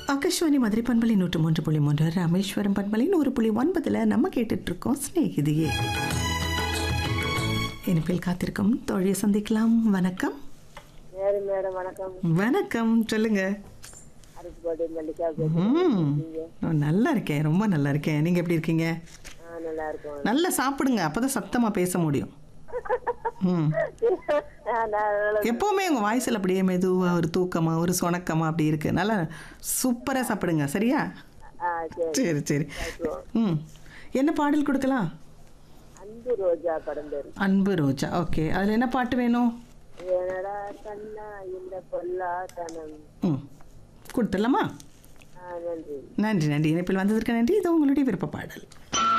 ஆகாஷ்வாணி மதுரை பண்பலை நூற்று மூன்று புள்ளி மூன்று ராமேஸ்வரம் பண்பலை நூறு புள்ளி ஒன்பதுல நம்ம கேட்டுட்டு இருக்கோம் சிநேகிதியே இனிப்பில் காத்திருக்கும் தோழியை சந்திக்கலாம் வணக்கம் மேடம் மேடம் வணக்கம் வணக்கம் சொல்லுங்க அரிசிபாடி மல்லிகா ம் நான் நல்லா இருக்கேன் ரொம்ப நல்லா இருக்கேன் நீங்க எப்படி இருக்கீங்க ஆ நல்லா இருக்கும் நல்லா சாப்பிடுங்க அப்பதான் சத்தமா பேச முடியும் ம் ஆ, நான் நல்லா- எப்போவுமே உங்கள் வாய்ஸில் அப்படியே மெதுவாக ஒரு தூக்கமா ஒரு சொணக்கமா அப்படி இருக்கு நல்லா சூப்பராக சாப்பிடுங்க சரியா ஆ சரி சரி சரி ம் என்ன பாடல் கொடுக்கலாம் அன்பு ரோஜா படம் பேரு அன்பு ரோஜா ஓகே அதில் என்ன பாட்டு வேணும் என்னடா கண்ணா இந்த பொல்லாத்தனம் ம் கொடுத்துடலாமா ஆ நன்றி நன்றி நன்றி இணைப்பில் வந்ததற்கு நன்றி இது உங்களுடைய விருப்ப பாடல்